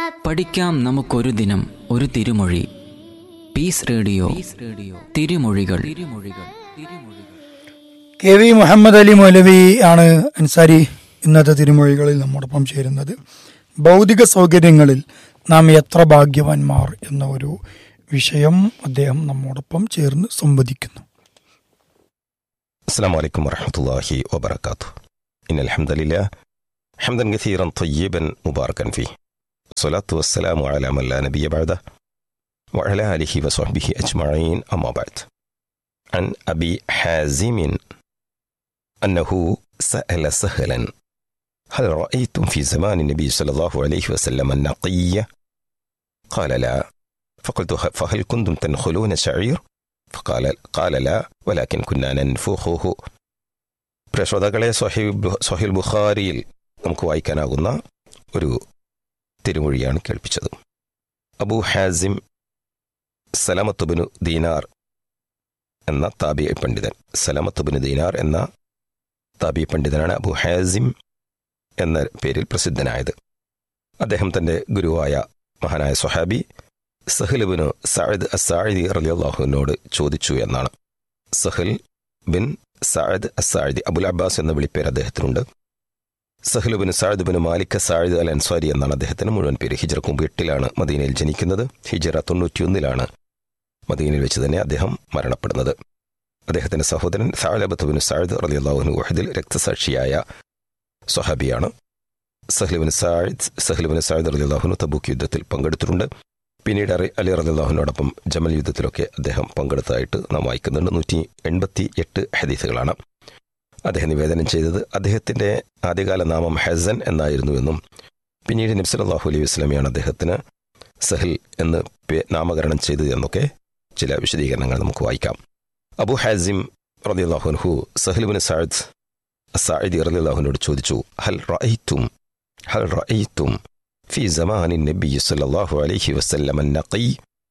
പഠിക്കാം നമുക്കൊരു ദിനം ഒരു തിരുമൊഴി piece radio radio Thirumozhikal Thirumozhikal Thirumozhikal K V Muhammad Ali Maulavi ആണ് അൻസാരി ഇന്നത്തെ തിരുമൊഴികളിൽ നമ്മോടൊപ്പം ചേരുന്നത് ഭൗതിക സൗകര്യങ്ങളിൽ നാം എത്ര ഭാഗ്യവാന്മാർ എന്ന ഒരു വിഷയം അദ്ദേഹം നമ്മോടൊപ്പം ചേർന്ന് സംവദിക്കുന്നു السلام عليكم ورحمة الله وبركاته إن الحمد لله حمدا كثيرا طيبا مباركا فيه الصلاة والسلام على من لا نبي بعده وعلى آله وصحبه أجمعين أما بعد عن أبي حازم أنه سأل سهلا هل رأيتم في زمان النبي صلى الله عليه وسلم النقية قال لا فقلت فهل كنتم تنخلون شعير فقال قال لا ولكن كنا ننفخه പ്രിയ ശ്രോതാക്കളെ സൊഹീബ് സൊഹീൽ ബുഖാരിയിൽ നമുക്ക് വായിക്കാനാകുന്ന ഒരു തിരുമൊഴിയാണ് കേൾപ്പിച്ചത് അബു ഹാസിം സലമത്തുബിനു ദീനാർ എന്ന താബി പണ്ഡിതൻ സലമത്തുബിനു ദീനാർ എന്ന താബി പണ്ഡിതനാണ് അബു ഹാസിം എന്ന പേരിൽ പ്രസിദ്ധനായത് അദ്ദേഹം തന്റെ ഗുരുവായ മഹാനായ സ്വഹാബി സഹലുബിന് സഅദ് അസാഴി റലിയാഹുവിനോട് ചോദിച്ചു എന്നാണ് Sahl bin Saad Assaidi Abul Abbas എന്ന വിളിപ്പേര് അദ്ദേഹത്തിനുണ്ട് Sahl bin Saad bin Malik Saidi al Ansari എന്നാണ് അദ്ദേഹത്തിന് മുഴുവൻ പേര് ഹിജറ മുമ്പ് എട്ടിലാണ് മദീനയിൽ ജനിക്കുന്നത് ഹിജറ തൊണ്ണൂറ്റിയൊന്നിലാണ് മദീനയിൽ വെച്ച് തന്നെ അദ്ദേഹം മരണപ്പെടുന്നത് അദ്ദേഹത്തിന്റെ സഹോദരൻ സാലബത്തുബിൻ സഅദ് റലിയാഹുനു വഹദിൽ രക്തസാക്ഷിയായ സ്വഹാബിയാണ് സഹലുബിൻ സായിദ് സഹലുബിൻ സായിദ് റലിയാഹുനു തബൂക്ക് യുദ്ധത്തിൽ പങ്കെടുത്തിട്ടുണ്ട് പിന്നീട് അറി അലി റലിള്ളാഹുവിനോടൊപ്പം ജമൽ യുദ്ധത്തിലൊക്കെ അദ്ദേഹം പങ്കെടുത്തതായിട്ട് നാം വായിക്കുന്നുണ്ട് നൂറ്റി എൺപത്തി എട്ട് ഹദീസുകളാണ് അദ്ദേഹം നിവേദനം ചെയ്തത് അദ്ദേഹത്തിന്റെ ആദ്യകാല നാമം ഹസൻ എന്നായിരുന്നുവെന്നും പിന്നീട് നബ്സലാഹു അലൈഹി വസ്ലമിയാണ് അദ്ദേഹത്തിന് സഹൽ എന്ന് പേ- നാമകരണം ചെയ്തത് എന്നൊക്കെ ചില വിശദീകരണങ്ങൾ നമുക്ക് വായിക്കാം അബു ഹാസിം റലിള്ളാഹുൻഹു സഹലുബിൻ സായിദ് സായിദ് റലിള്ളാഹുവിനോട് ചോദിച്ചു ഹൽ റഅയ്തും ഹൽ റഅയ്തും في زمان النبي صلى الله عليه وسلم النقي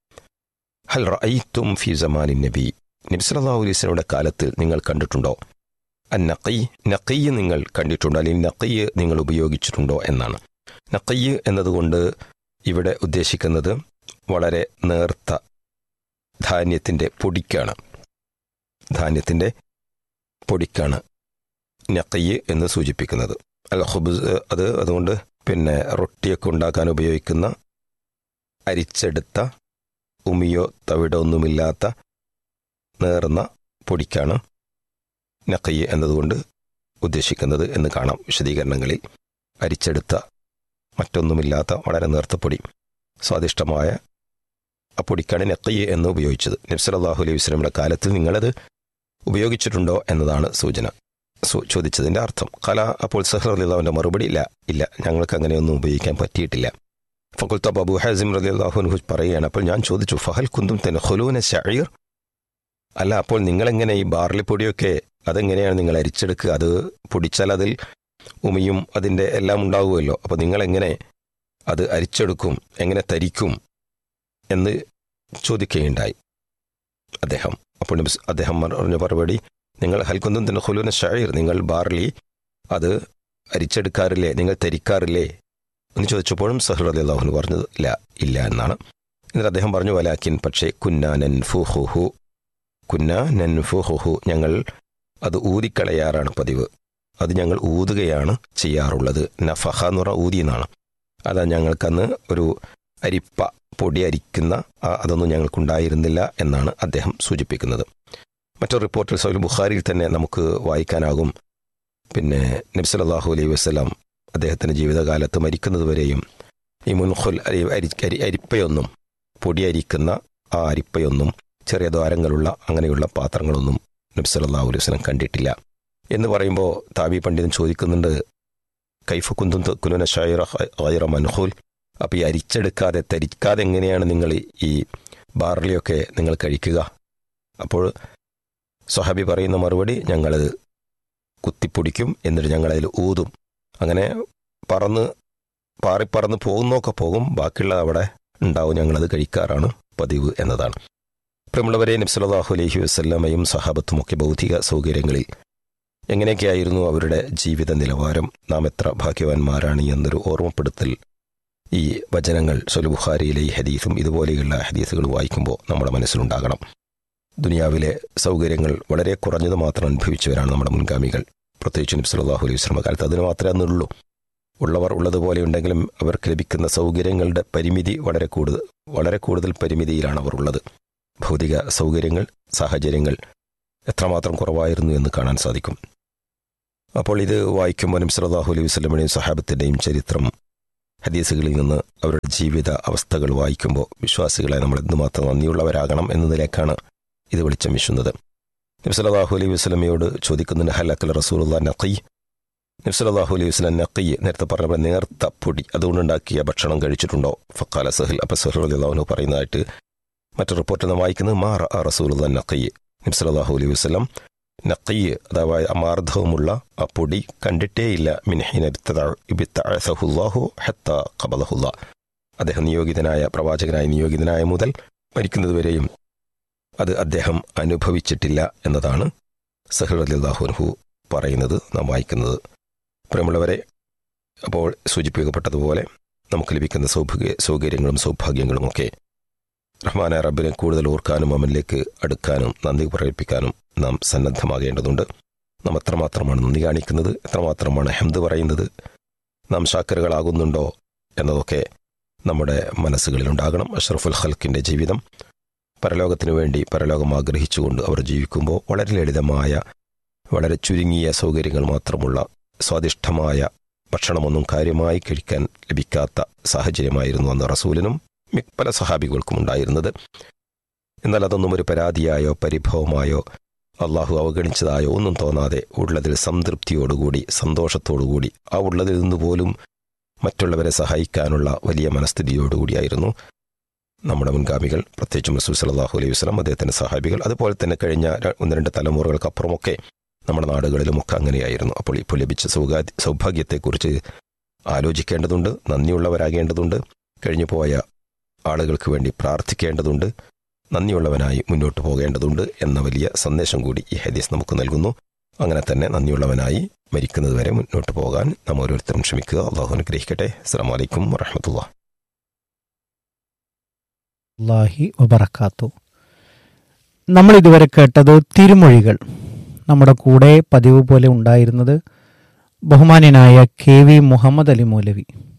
هل رأيتم في زمان النبي നബി സല്ലല്ലാഹു അലൈഹി വസല്ലമയുടെ കാലത്ത് നിങ്ങൾ കണ്ടിട്ടുണ്ടോ അൻ നഖി നഖി നിങ്ങൾ കണ്ടിട്ടുണ്ടോ അല്ലെങ്കിൽ നഖി നിങ്ങൾ ഉപയോഗിച്ചിട്ടുണ്ടോ എന്നാണ് നഖി എന്നതുകൊണ്ട് ഇവിടെ ഉദ്ദേശിക്കുന്നത് വളരെ നേർത്ത ധാന്യത്തിന്റെ പൊടിക്കാണ് ധാന്യത്തിന്റെ പൊടിക്കാണ് നഖി എന്ന് സൂചിപ്പിക്കുന്നത് അൽ ഹുബ്സ് അത് അതുകൊണ്ട് പിന്നെ റൊട്ടിയൊക്കെ ഉണ്ടാക്കാൻ ഉപയോഗിക്കുന്ന അരിച്ചെടുത്ത ഉമിയോ തവിടോ ഒന്നുമില്ലാത്ത നേർന്ന പൊടിക്കാണ് നക്കയ്യ് എന്നതുകൊണ്ട് ഉദ്ദേശിക്കുന്നത് എന്ന് കാണാം വിശദീകരണങ്ങളിൽ അരിച്ചെടുത്ത മറ്റൊന്നുമില്ലാത്ത വളരെ നേർത്ത പൊടി സ്വാദിഷ്ടമായ ആ പൊടിക്കാണ് നക്കയ്യ് എന്ന് ഉപയോഗിച്ചത് നബ്സലാഹു അലൈഹി വസ്ലമിയുടെ കാലത്തിൽ നിങ്ങളത് ഉപയോഗിച്ചിട്ടുണ്ടോ എന്നതാണ് സൂചന സു- ചോദിച്ചതിന്റെ അർത്ഥം കല അപ്പോൾ സഹർ അലിള്ളാഹുവിന്റെ മറുപടി ഇല്ല ഇല്ല ഞങ്ങൾക്ക് അങ്ങനെയൊന്നും ഉപയോഗിക്കാൻ പറ്റിയിട്ടില്ല ഫക്കുൽത്ത അബു ഹാസിം റലിള്ളാഹുൻഹു പറയുകയാണ് അപ്പോൾ ഞാൻ ചോദിച്ചു ഫഹൽ കുന്തും തന്നെ ഹൊലൂന ഷയീർ അല്ല അപ്പോൾ നിങ്ങളെങ്ങനെ ഈ ബാർലി പൊടിയൊക്കെ അതെങ്ങനെയാണ് നിങ്ങൾ അരിച്ചെടുക്കുക അത് പൊടിച്ചാൽ അതിൽ ഉമിയും അതിൻ്റെ എല്ലാം ഉണ്ടാവുമല്ലോ അപ്പോൾ നിങ്ങളെങ്ങനെ അത് അരിച്ചെടുക്കും എങ്ങനെ തരിക്കും എന്ന് ചോദിക്കുകയുണ്ടായി അദ്ദേഹം അപ്പോൾ നബി സ് അദ്ദേഹം പറഞ്ഞ മറുപടി നിങ്ങൾ ഹൽക്കുന്തും തന്നെ ഹുലൂന ഷയീർ നിങ്ങൾ ബാർലി അത് അരിച്ചെടുക്കാറില്ലേ നിങ്ങൾ തരിക്കാറില്ലേ എന്ന് ചോദിച്ചപ്പോഴും സഹൽ അലി അള്ളാഹുന് പറഞ്ഞത് ഇല്ല ഇല്ല എന്നാണ് എന്നിട്ട് അദ്ദേഹം പറഞ്ഞു വലാക്കിൻ പക്ഷേ കുന്ന നൻഫുഹുഹു കുന്ന നൻഫുഹുഹു ഞങ്ങൾ അത് ഊതിക്കളയാറാണ് പതിവ് അത് ഞങ്ങൾ ഊതുകയാണ് ചെയ്യാറുള്ളത് നഫഹ എന്ന് പറഞ്ഞാൽ ഊതി എന്നാണ് അതാ ഞങ്ങൾക്കന്ന് ഒരു അരിപ്പ പൊടി അരിക്കുന്ന ആ അതൊന്നും ഞങ്ങൾക്കുണ്ടായിരുന്നില്ല എന്നാണ് അദ്ദേഹം സൂചിപ്പിക്കുന്നത് മറ്റൊരു റിപ്പോർട്ടിൽ സൗൽ ബുഖാരിയിൽ തന്നെ നമുക്ക് വായിക്കാനാകും പിന്നെ നബ്സലാഹു അലൈഹി വസ്സലാം അദ്ദേഹത്തിൻ്റെ ജീവിതകാലത്ത് മരിക്കുന്നതുവരെയും ഈ മുൻഖുൽ അരി അരി അരി അരിപ്പയൊന്നും പൊടി അരിക്കുന്ന ആ അരിപ്പയൊന്നും ചെറിയ ദ്വാരങ്ങളുള്ള അങ്ങനെയുള്ള പാത്രങ്ങളൊന്നും നബ്സലാഹു അലൈഹി വസ്ലം കണ്ടിട്ടില്ല എന്ന് പറയുമ്പോൾ താബി പണ്ഡിതൻ ചോദിക്കുന്നുണ്ട് കൈഫ കുന്തും കുലുന ഷൈറ ഖൈറ മൻഹുൽ അപ്പോൾ ഈ അരിച്ചെടുക്കാതെ തരിക്കാതെ എങ്ങനെയാണ് നിങ്ങൾ ഈ ബാർലിയൊക്കെ നിങ്ങൾ കഴിക്കുക അപ്പോൾ സ്വഹാബി പറയുന്ന മറുപടി ഞങ്ങളത് കുത്തിപ്പൊടിക്കും എന്നിട്ട് ഞങ്ങളതിൽ ഊതും അങ്ങനെ പറന്ന് പാറിപ്പറന്ന് പോകുന്നൊക്കെ പോകും ബാക്കിയുള്ളത് അവിടെ ഉണ്ടാവും ഞങ്ങളത് കഴിക്കാറാണ് പതിവ് എന്നതാണ് പ്രിയമുള്ളവരെ നബ്സലാഹു അലൈഹി വസ്ല്ലമയും സഹാബത്തുമൊക്കെ ഭൗതിക സൗകര്യങ്ങളിൽ എങ്ങനെയൊക്കെയായിരുന്നു അവരുടെ ജീവിത നിലവാരം നാം എത്ര ഭാഗ്യവാന്മാരാണ് എന്നൊരു ഓർമ്മപ്പെടുത്തൽ ഈ വചനങ്ങൾ സൊലു ബുഖാരിയിലെ ഈ ഹദീസും ഇതുപോലെയുള്ള ഹദീസുകൾ വായിക്കുമ്പോൾ നമ്മുടെ മനസ്സിലുണ്ടാകണം ദുനിയാവിലെ സൗകര്യങ്ങൾ വളരെ കുറഞ്ഞത് മാത്രം അനുഭവിച്ചവരാണ് നമ്മുടെ മുൻഗാമികൾ പ്രത്യേകിച്ച് നബ്സലാഹു അലൈഹി വസ്ലമ കാലത്ത് അതിന് മാത്രമേ അന്നുള്ളൂ ഉള്ളവർ ഉള്ളതുപോലെ ഉണ്ടെങ്കിലും അവർക്ക് ലഭിക്കുന്ന സൗകര്യങ്ങളുടെ പരിമിതി വളരെ കൂടുതൽ വളരെ കൂടുതൽ പരിമിതിയിലാണ് അവർ ഉള്ളത് ഭൗതിക സൗകര്യങ്ങൾ സാഹചര്യങ്ങൾ എത്രമാത്രം കുറവായിരുന്നു എന്ന് കാണാൻ സാധിക്കും അപ്പോൾ ഇത് വായിക്കുമ്പോൾ നബ്സലാഹു അലൈഹി വസ്ലമിൻ്റെയും സഹാബത്തിൻ്റെയും ചരിത്രം ഹദീസുകളിൽ നിന്ന് അവരുടെ ജീവിത അവസ്ഥകൾ വായിക്കുമ്പോൾ വിശ്വാസികളെ നമ്മൾ എന്തുമാത്രം നന്ദിയുള്ളവരാകണം എന്നതിലേക്കാണ് ഇത് വെളിച്ചം വീശുന്നത് നബ്സലാഹു അലൈഹി വസ്ലമയോട് ചോദിക്കുന്നുണ്ട് ഹലക്കൽ റസൂലുള്ള നഖി നബ്സലാഹു അലൈഹി വസ്ലം നഖി നേരത്തെ പറഞ്ഞ നേർത്ത പൊടി അതുകൊണ്ടുണ്ടാക്കിയ ഭക്ഷണം കഴിച്ചിട്ടുണ്ടോ ഫക്കാല സഹിൽ അപ്പം സഹിൽ അള്ളാഹുനു പറയുന്നതായിട്ട് മറ്റു റിപ്പോർട്ടിൽ നിന്ന് വായിക്കുന്നത് മാ റസൂലുള്ള നഖി നബ്സലാഹു അലൈഹി വസ്ലം നഖി അഥവാ അമാർദ്ധവുമുള്ള ആ പൊടി കണ്ടിട്ടേയില്ല മിൻഹീന ബിത്തഅസഹുല്ലാഹു ഹത്ത ഖബലഹുല്ല അദ്ദേഹം നിയോഗിതനായ പ്രവാചകനായി നിയോഗിതനായ മുതൽ മരിക്കുന്നതുവരെയും അത് അദ്ദേഹം അനുഭവിച്ചിട്ടില്ല എന്നതാണ് സഹൽ അലിഹുൻഹു പറയുന്നത് നാം വായിക്കുന്നത് പ്രിയമുള്ളവരെ അപ്പോൾ സൂചിപ്പിക്കപ്പെട്ടതുപോലെ നമുക്ക് ലഭിക്കുന്ന സൗഭാഗ്യ സൗകര്യങ്ങളും സൗഭാഗ്യങ്ങളുമൊക്കെ റഹ്മാന റബ്ബിനെ കൂടുതൽ ഓർക്കാനും അവനിലേക്ക് അടുക്കാനും നന്ദി പ്രകടിപ്പിക്കാനും നാം സന്നദ്ധമാകേണ്ടതുണ്ട് നാം എത്രമാത്രമാണ് നന്ദി കാണിക്കുന്നത് എത്രമാത്രമാണ് ഹെന്ത് പറയുന്നത് നാം ശാക്കറുകളാകുന്നുണ്ടോ എന്നതൊക്കെ നമ്മുടെ മനസ്സുകളിലുണ്ടാകണം അഷ്റഫുൽ ഹൽക്കിൻ്റെ ജീവിതം പരലോകത്തിനു വേണ്ടി പരലോകം ആഗ്രഹിച്ചുകൊണ്ട് അവർ ജീവിക്കുമ്പോൾ വളരെ ലളിതമായ വളരെ ചുരുങ്ങിയ സൗകര്യങ്ങൾ മാത്രമുള്ള സ്വാദിഷ്ടമായ ഭക്ഷണമൊന്നും കാര്യമായി കഴിക്കാൻ ലഭിക്കാത്ത സാഹചര്യമായിരുന്നു അന്ന് റസൂലിനും പല സഹാബികൾക്കും ഉണ്ടായിരുന്നത് എന്നാൽ അതൊന്നും ഒരു പരാതിയായോ പരിഭവമായോ അള്ളാഹു അവഗണിച്ചതായോ ഒന്നും തോന്നാതെ ഉള്ളതിൽ സംതൃപ്തിയോടുകൂടി സന്തോഷത്തോടുകൂടി ആ ഉള്ളതിൽ നിന്ന് പോലും മറ്റുള്ളവരെ സഹായിക്കാനുള്ള വലിയ മനസ്ഥിതിയോടുകൂടിയായിരുന്നു നമ്മുടെ മുൻഗാമികൾ പ്രത്യേകിച്ചും റസൂൽ സലാഹു അലൈഹി വസ്ലം അദ്ദേഹത്തിൻ്റെ സഹാബികൾ അതുപോലെ തന്നെ കഴിഞ്ഞ ഒന്ന് രണ്ട് തലമുറകൾക്കപ്പുറമൊക്കെ നമ്മുടെ നാടുകളിലുമൊക്കെ അങ്ങനെയായിരുന്നു അപ്പോൾ ഇപ്പോൾ ലഭിച്ച സൗകാ സൗഭാഗ്യത്തെക്കുറിച്ച് ആലോചിക്കേണ്ടതുണ്ട് നന്ദിയുള്ളവരാകേണ്ടതുണ്ട് കഴിഞ്ഞു പോയ ആളുകൾക്ക് വേണ്ടി പ്രാർത്ഥിക്കേണ്ടതുണ്ട് നന്ദിയുള്ളവനായി മുന്നോട്ട് പോകേണ്ടതുണ്ട് എന്ന വലിയ സന്ദേശം കൂടി ഈ ഹദീസ് നമുക്ക് നൽകുന്നു അങ്ങനെ തന്നെ നന്ദിയുള്ളവനായി മരിക്കുന്നതുവരെ മുന്നോട്ട് പോകാൻ നാം ഓരോരുത്തരും ശ്രമിക്കുക അള്ളാഹു അനുഗ്രഹിക്കട്ടെ അസ്സാം വലൈക്കും വറഹമത്തുള്ള അള്ളാഹി വബർക്കാത്തു നമ്മൾ ഇതുവരെ കേട്ടത് തിരുമൊഴികൾ നമ്മുടെ കൂടെ പതിവ് പോലെ ഉണ്ടായിരുന്നത് ബഹുമാന്യനായ കെ വി മുഹമ്മദ് അലി മൗലവി